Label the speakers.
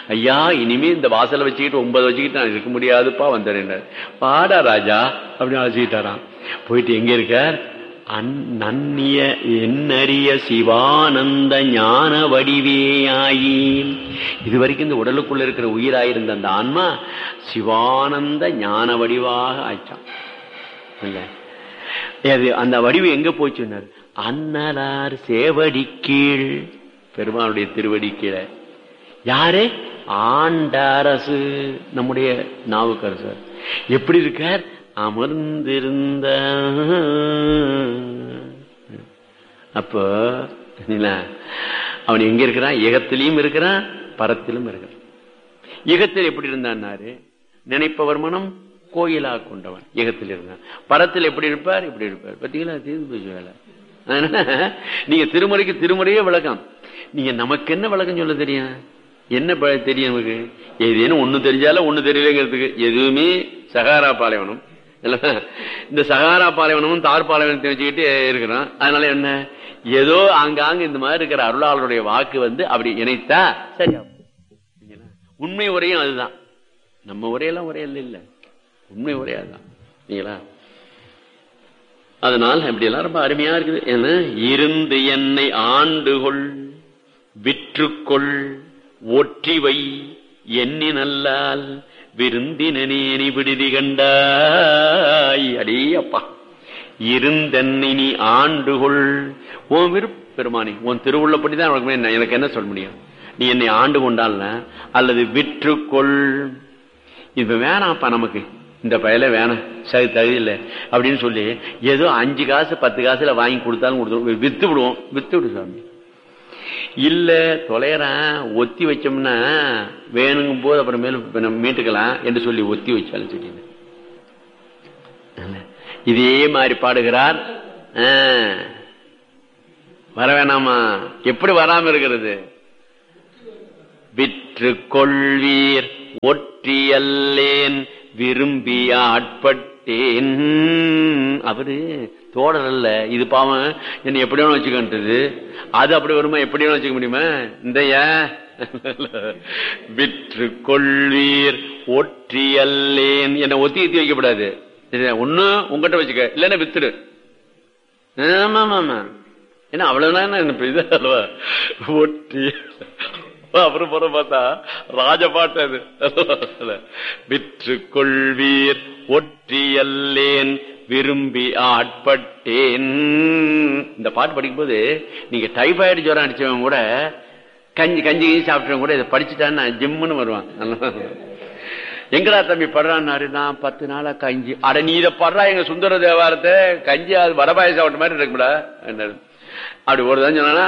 Speaker 1: ஐயா இனிமே இந்த வாசலை வச்சுக்கிட்டு ஒன்பது வச்சுக்கிட்டு நான் இருக்க முடியாதுப்பா வந்தேன் பாடா ராஜா அப்படின்னு அழைச்சிக்கிட்டாராம் போயிட்டு எங்க இருக்கார் அந் நன்னிய என்னறிய சிவானந்த ஞான வடிவேயாயி இது வரைக்கும் இந்த உடலுக்குள்ள இருக்கிற உயிராயிருந்த அந்த ஆன்மா சிவானந்த ஞான வடிவாக ஆயிட்டான் இல்ல அது அந்த வடிவு எங்க போச்சுன்னார் அன்னலார் சேவடி கீழ் பெருமானுடைய திருவடி கீழே யாரு ஆண்டாரசு நம்முடைய நாவுக்கரசர் எப்படி இருக்கார் அமர்ந்திருந்த அப்போ அவன் எங்க இருக்கிறான் ஏகத்திலையும் இருக்கிறான் பரத்திலும் இருக்கிறான் யுகத்தில் எப்படி இருந்தான்னாரு நினைப்பவர் மனம் கோயிலா கொண்டவன் யுகத்தில் இருந்தான் பரத்தில் எப்படி இருப்பார் இப்படி இருப்பார் பாத்தீங்களா தீர்ந்து போச்சு வேலை அதனால நீங்க திருமுறைக்கு திருமுறையே விளக்கம் நீங்க நமக்கு என்ன விளக்கம் சொல்ல தெரியும் என்ன ப- தெரியும் நமக்கு ஏதேனும் ஒண்ணு தெரிஞ்சாலும் ஒண்ணு தெரியலங்கிறதுக்கு எதுவுமே சகாரா பாலைவனம் இல்ல? இந்த சகாரா பாலைவனமும் தார் பாலைவனத்தை வச்சுக்கிட்டு இருக்கிறோம் அதனால என்ன ஏதோ ஆங்காங்க இந்த மாதிரி இருக்கிற அருளாளருடைய வாக்கு வந்து அப்படி இணைத்தா சரியா போகும். சரிங்களா? உண்மை உரையும் அதுதான் நம்ம உரையெல்லாம் உரையல்ல இல்ல உண்மை உரையா அதுதான் சரிங்களா அதனால் இப்படி எல்லாம் ரொம்ப அருமையா இருக்குது ஏன்னா இருந்து என்னை ஆண்டுகொள் விற்றுக்கொள் ஒற்றிவை எண்ணி நல்லால் விருந்தினேனி விடுதி கண்டாய் அடே அப்பா இருந்தென்னை நீ ஆண்டுகொள் உன் விருப்ப பெருமானி உன் திருவுள்ளப்படிதான் உனக்கு என்ன- எனக்கு என்ன சொல்ல முடியும் நீ என்னை ஆண்டு கொண்டால் அல்லது விற்றுக்கொள் இப்ப வேணாம்ப்பா நமக்கு இந்த பயல வேணாம் சரி தகுதியில்லை அப்படின்னு சொல்லி ஏதோ அஞ்சு காசு பத்து காசுல வாங்கி கொடுத்தாலும் கொடுத்துருவோம் வித்து விடுவோம் வித்து விடு சாமி இல்ல தொலைறேன் ஒத்தி வச்சோம்னா வேணுங்கும் போது அப்புறமேலும் இப்ப நம்ம மீட்டுக்கலாம் என்று சொல்லி ஒத்தி வச்சாலும் சரி இதே மாதிரி பாடுகிறார் ஆ. வர வேணாமா எப்படி வராம இருக்கிறது விற்று கொள்வீர் ஒற்றியல்லேன் விரும்பி ஆட்பட்டேன் அவரு தோழர் அல்ல இது பாவம் என்ன எப்படி வேணும் வச்சுக்கின்றது அது அப்படி வருமா எப்படி வேணும் வச்சுக்க முடியுமா இந்த விற்று கொள்வீர் ஒற்றியல்லேன் என்ன ஒத்தி ஒத்தி வைக்கப்படாது ஒண்ணு உங்ககிட்ட வச்சுக்க இல்லன்னா வித்துடு ஆமா ஆமா ஆமா ஏன்னா அவ்வளவுதான் என்ன இது அல்லவா ஒட்டி அப்புறம் புறம் பார்த்தா ராஜபாட்டு அது விற்று கொள்வீர் ஒற்றியல்லேன் விரும்பி ஆட்பட்டேன் இந்த பாட்டு படிக்கும்போது நீங்க டைபாய்டு ஜுரம் அடிச்சவங்க கூட கஞ்சி கஞ்சி கஞ்சி சாப்பிட்டவங்க கூட இதை படிச்சுட்டான்னு ஜிம்முன்னு வருவான் எங்கடா தம்பி படுறான்னாரு நான் பத்து நாளா கஞ்சி அட நீ இதை படுறா எங்க சுந்தர தேவாரத்தை கஞ்சி அது வடபாய சாப்பிட்ட மாதிரி இருக்கும்டா அப்படி ஒரு தான் சொன்னா